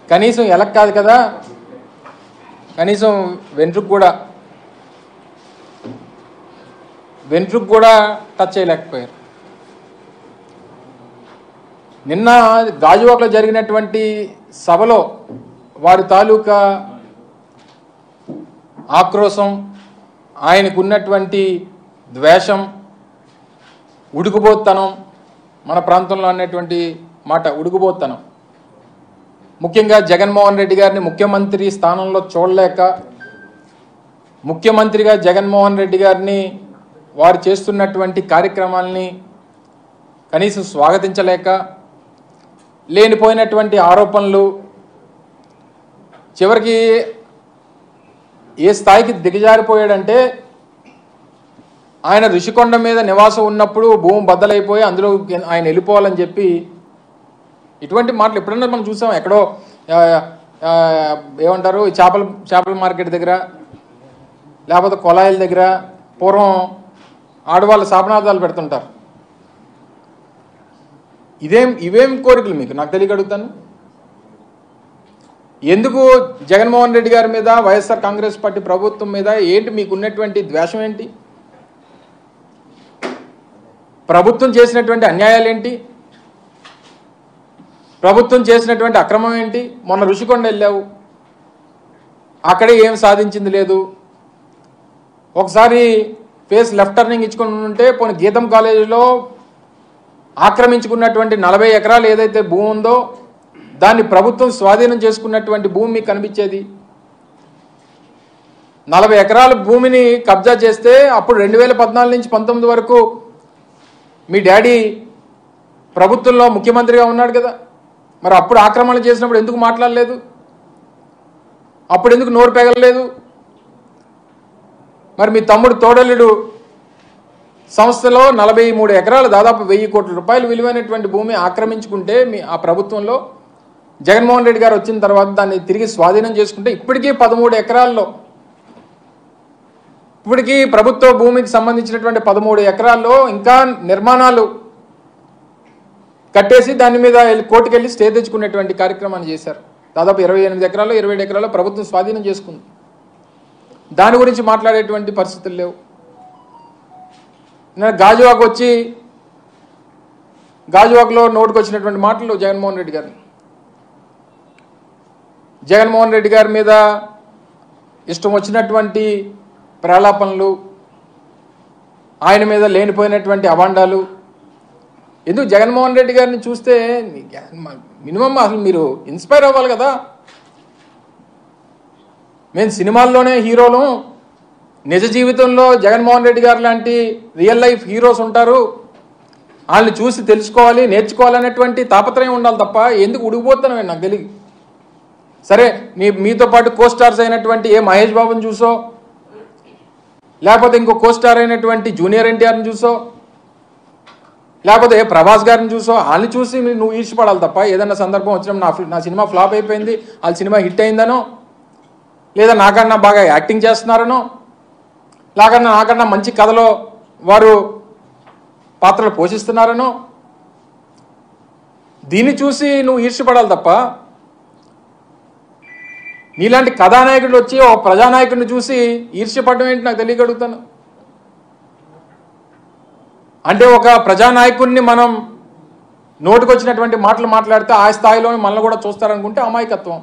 కనీసం ఎలక్ కాదు కదా కనీసం వెంట్రుకు కూడా వెంట్రుకు కూడా టచ్ చేయలేకపోయారు నిన్న గాజువాకలో జరిగినటువంటి సభలో వారి తాలూకా ఆక్రోశం ఆయనకు ఉన్నటువంటి ద్వేషం ఉడుకుబోత్తనం మన ప్రాంతంలో అనేటువంటి మాట ఉడుకుబోత్తనం ముఖ్యంగా జగన్మోహన్ రెడ్డి గారిని ముఖ్యమంత్రి స్థానంలో చూడలేక ముఖ్యమంత్రిగా జగన్మోహన్ రెడ్డి గారిని వారు చేస్తున్నటువంటి కార్యక్రమాల్ని కనీసం స్వాగతించలేక లేనిపోయినటువంటి ఆరోపణలు చివరికి ఏ స్థాయికి దిగజారిపోయాడంటే ఆయన ఋషికొండ మీద నివాసం ఉన్నప్పుడు భూమి బద్దలైపోయి అందులో ఆయన వెళ్ళిపోవాలని చెప్పి ఇటువంటి మాటలు ఎప్పుడన్నా మనం చూసాం ఎక్కడో ఆ, ఆ, ఏమంటారు ఈ చేపల చేపల మార్కెట్ దగ్గర లేకపోతే కొలాయిల దగ్గర పూర్వం ఆడవాళ్ళు శాపనార్థాలు పెడుతుంటారు ఇదేం ఇవేం కోరికలు మీకు నాకు తెలియక అడుగుతాను ఎందుకు జగన్మోహన్ రెడ్డి గారి మీద వైఎస్ఆర్ కాంగ్రెస్ పార్టీ ప్రభుత్వం మీద ఏంటి మీకు ఉన్నటువంటి ద్వేషం ఏంటి ప్రభుత్వం చేసినటువంటి అన్యాయాలు ఏంటి ప్రభుత్వం చేసినటువంటి అక్రమం ఏంటి మొన్న ఋషికొండ వెళ్ళావు అక్కడే ఏం సాధించింది లేదు ఒకసారి ఫేస్ లెఫ్ట్ టర్నింగ్ ఇచ్చుకుని ఉంటే పోనీ గీతం కాలేజీలో ఆక్రమించుకున్నటువంటి నలభై ఎకరాలు ఏదైతే భూమి ఉందో దాన్ని ప్రభుత్వం స్వాధీనం చేసుకున్నటువంటి భూమి మీకు కనిపించేది నలభై ఎకరాల భూమిని కబ్జా చేస్తే అప్పుడు రెండు వేల పద్నాలుగు నుంచి పంతొమ్మిది వరకు మీ డాడీ ప్రభుత్వంలో ముఖ్యమంత్రిగా ఉన్నాడు కదా మరి అప్పుడు ఆక్రమణ చేసినప్పుడు ఎందుకు మాట్లాడలేదు అప్పుడు ఎందుకు నోరు పెగలలేదు మరి మీ తమ్ముడు తోడలుడు సంస్థలో నలభై మూడు ఎకరాలు దాదాపు వెయ్యి కోట్ల రూపాయలు విలువైనటువంటి భూమి ఆక్రమించుకుంటే మీ ఆ ప్రభుత్వంలో జగన్మోహన్ రెడ్డి గారు వచ్చిన తర్వాత దాన్ని తిరిగి స్వాధీనం చేసుకుంటే ఇప్పటికీ పదమూడు ఎకరాల్లో ఇప్పటికీ ప్రభుత్వ భూమికి సంబంధించినటువంటి పదమూడు ఎకరాల్లో ఇంకా నిర్మాణాలు కట్టేసి దాని మీద వెళ్ళి కోర్టుకు వెళ్ళి స్టే తెచ్చుకునేటువంటి కార్యక్రమాన్ని చేశారు దాదాపు ఇరవై ఎనిమిది ఎకరాలు ఇరవై ఏడు ఎకరాలు ప్రభుత్వం స్వాధీనం చేసుకుంది దాని గురించి మాట్లాడేటువంటి పరిస్థితులు లేవు నేను గాజువాక్ వచ్చి గాజువాక్లో నోటుకు వచ్చినటువంటి మాటలు జగన్మోహన్ రెడ్డి గారిని జగన్మోహన్ రెడ్డి గారి మీద ఇష్టం వచ్చినటువంటి ప్రలాపనలు ఆయన మీద లేనిపోయినటువంటి అవాండాలు ఎందుకు జగన్మోహన్ రెడ్డి గారిని చూస్తే మినిమం అసలు మీరు ఇన్స్పైర్ అవ్వాలి కదా మేము సినిమాల్లోనే హీరోలు నిజ జీవితంలో జగన్మోహన్ రెడ్డి గారు లాంటి రియల్ లైఫ్ హీరోస్ ఉంటారు వాళ్ళని చూసి తెలుసుకోవాలి నేర్చుకోవాలనేటువంటి తాపత్రయం ఉండాలి తప్ప ఎందుకు ఉడిగిపోతున్నామే నాకు తెలియదు సరే మీ మీతో పాటు కో స్టార్స్ అయినటువంటి ఏ మహేష్ బాబుని చూసో లేకపోతే ఇంకో కో స్టార్ అయినటువంటి జూనియర్ ఎన్టీఆర్ని చూసో లేకపోతే ఏ ప్రభాస్ గారిని చూసో వాళ్ళని చూసి మీ- నువ్వు ఈర్చిపడాలి తప్ప ఏదైనా సందర్భం వచ్చినప్పుడు నా ఫి- నా సినిమా ఫ్లాప్ అయిపోయింది వాళ్ళ సినిమా హిట్ అయిందనో లేదా నాకన్నా బాగా యాక్టింగ్ చేస్తున్నారనో లేకన్నా నాకన్నా మంచి కథలో వారు పాత్రలు పోషిస్తున్నారనో దీన్ని చూసి నువ్వు ఈర్ష్యపడాలి తప్ప నీలాంటి కథానాయకుడు వచ్చి ఓ ప్రజానాయకుడిని చూసి ఈర్ష్యపడడం ఏంటి నాకు తెలియగలుగుతాను అంటే ఒక ప్రజానాయకుడిని మనం నోటికొచ్చినటువంటి మాటలు మాట్లాడితే ఆ స్థాయిలో మనల్ని కూడా చూస్తారనుకుంటే అమాయకత్వం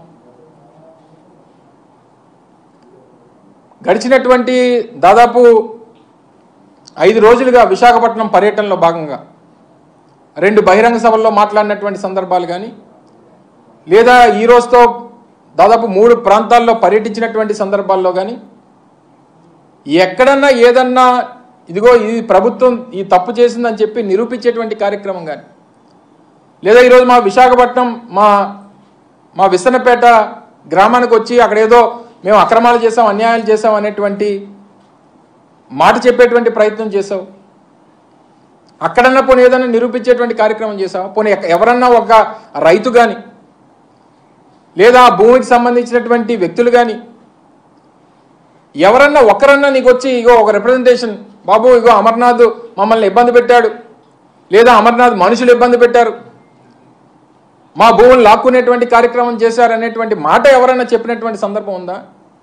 గడిచినటువంటి దాదాపు ఐదు రోజులుగా విశాఖపట్నం పర్యటనలో భాగంగా రెండు బహిరంగ సభల్లో మాట్లాడినటువంటి సందర్భాలు కానీ లేదా ఈ రోజుతో దాదాపు మూడు ప్రాంతాల్లో పర్యటించినటువంటి సందర్భాల్లో కానీ ఎక్కడన్నా ఏదన్నా ఇదిగో ఇది ప్రభుత్వం ఈ తప్పు చేసిందని చెప్పి నిరూపించేటువంటి కార్యక్రమం కానీ లేదా ఈరోజు మా విశాఖపట్నం మా మా విసనపేట గ్రామానికి వచ్చి అక్కడ ఏదో మేము అక్రమాలు చేసాం అన్యాయాలు చేసాం అనేటువంటి మాట చెప్పేటువంటి ప్రయత్నం చేసావు అక్కడన్నా పోనీ ఏదైనా నిరూపించేటువంటి కార్యక్రమం చేసావు పోనీ ఎక్క- ఎవరన్నా ఒక రైతు కానీ లేదా ఆ భూమికి సంబంధించినటువంటి వ్యక్తులు కానీ ఎవరన్నా ఒకరన్నా నీకు వచ్చి ఇగో ఒక రిప్రజెంటేషన్ బాబు ఇగో అమర్నాథ్ మమ్మల్ని ఇబ్బంది పెట్టాడు లేదా అమర్నాథ్ మనుషులు ఇబ్బంది పెట్టారు మా భూములు లాక్కునేటువంటి కార్యక్రమం చేశారనేటువంటి మాట ఎవరైనా చెప్పినటువంటి సందర్భం ఉందా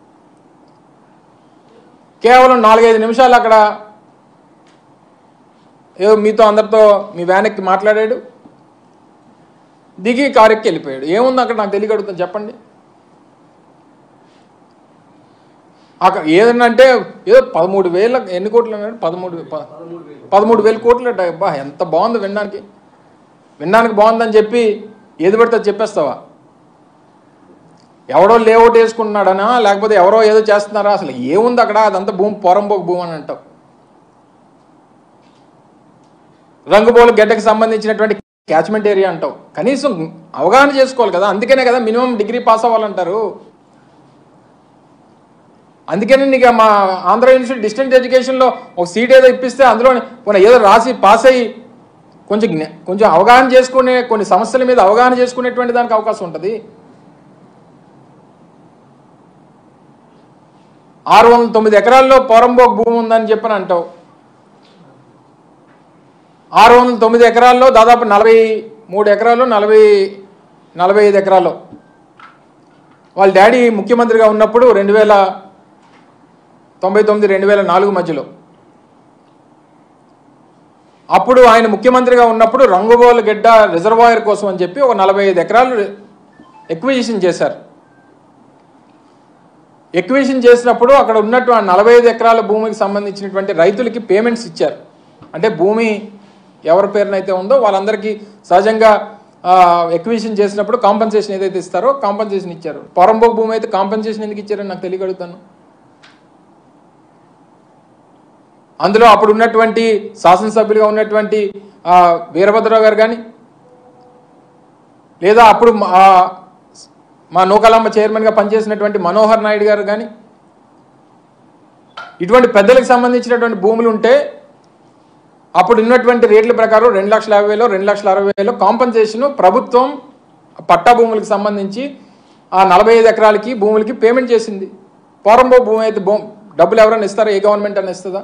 కేవలం నాలుగైదు నిమిషాలు అక్కడ ఏదో మీతో అందరితో మీ వ్యానక్కి మాట్లాడాడు దిగి కారెక్కి వెళ్ళిపోయాడు ఏముంది అక్కడ నాకు తెలియగడుగుతాను చెప్పండి అక్కడ ఏదన్నంటే ఏదో పదమూడు వేల ఎన్ని కోట్లు అన్నాడు పదమూడు ప- పదమూడు వేల కోట్లు అట. అబ్బా ఎంత బాగుంది వినడానికి వినడానికి బాగుందని చెప్పి ఏది పడితే అది చెప్పేస్తావా ఎవడో లేఅవుట్ వేసుకుంటున్నాడనా లేకపోతే ఎవరో ఏదో చేస్తున్నారా అసలు ఏముంది అక్కడ అదంతా భూమి పొరంబోకు భూమి అని అంటావు రంగుబోలు గడ్డకి సంబంధించినటువంటి క్యాచ్మెంట్ ఏరియా అంటావు కనీసం అవగాహన చేసుకోవాలి కదా అందుకనే కదా మినిమం డిగ్రీ పాస్ అవ్వాలంటారు అందుకని నీకు మా ఆంధ్ర యూనివర్సిటీ డిస్టెంట్ ఎడ్యుకేషన్లో ఒక సీట్ ఏదో ఇప్పిస్తే అందులో కొన్ని ఏదో రాసి పాస్ అయ్యి కొంచెం జ్ఞ- కొంచెం అవగాహన చేసుకునే కొన్ని సమస్యల మీద అవగాహన చేసుకునేటువంటి దానికి అవకాశం ఉంటుంది ఆరు వందల తొమ్మిది ఎకరాల్లో పోరంబోక్ భూమి ఉందని చెప్పని అంటావు ఆరు వందల తొమ్మిది ఎకరాల్లో దాదాపు నలభై మూడు ఎకరాలు నలభై నలభై ఐదు ఎకరాలు వాళ్ళ డాడీ ముఖ్యమంత్రిగా ఉన్నప్పుడు రెండు వేల తొంభై తొమ్మిది రెండు వేల నాలుగు మధ్యలో అప్పుడు ఆయన ముఖ్యమంత్రిగా ఉన్నప్పుడు రంగుబోల గెడ్డ రిజర్వాయర్ కోసం అని చెప్పి ఒక నలభై ఐదు ఎకరాలు ఎక్విజిషన్ చేశారు ఎక్విజిషన్ చేసినప్పుడు అక్కడ ఉన్నటువంటి నలభై ఐదు ఎకరాల భూమికి సంబంధించినటువంటి రైతులకి పేమెంట్స్ ఇచ్చారు అంటే భూమి ఎవరి పేరునైతే ఉందో వాళ్ళందరికీ సహజంగా ఎక్విజిషన్ చేసినప్పుడు కాంపన్సేషన్ ఏదైతే ఇస్తారో కాంపన్సేషన్ ఇచ్చారు పొరంబోక్ భూమి అయితే కాంపన్సేషన్ ఎందుకు ఇచ్చారని నాకు తెలియగలుగుతాను అందులో అప్పుడు ఉన్నటువంటి శాసనసభ్యులుగా ఉన్నటువంటి ఆ, వీరభద్రరావు గారు కానీ లేదా అప్పుడు మా- ఆ, మా నూకాలమ్మ చైర్మన్గా పనిచేసినటువంటి మనోహర్ నాయుడు గారు కానీ ఇటువంటి పెద్దలకు సంబంధించినటువంటి భూములు ఉంటే అప్పుడు ఉన్నటువంటి రేట్ల ప్రకారం రెండు లక్షల యాభై వేలు రెండు లక్షల అరవై వేలు కాంపన్సేషన్ ప్రభుత్వం పట్టా భూములకు సంబంధించి ఆ నలభై ఐదు ఎకరాలకి భూములకి పేమెంట్ చేసింది పోరంబో భూమి అయితే భూ డబ్బులు ఎవరైనా ఇస్తారా ఏ గవర్నమెంట్ అని ఇస్తుందా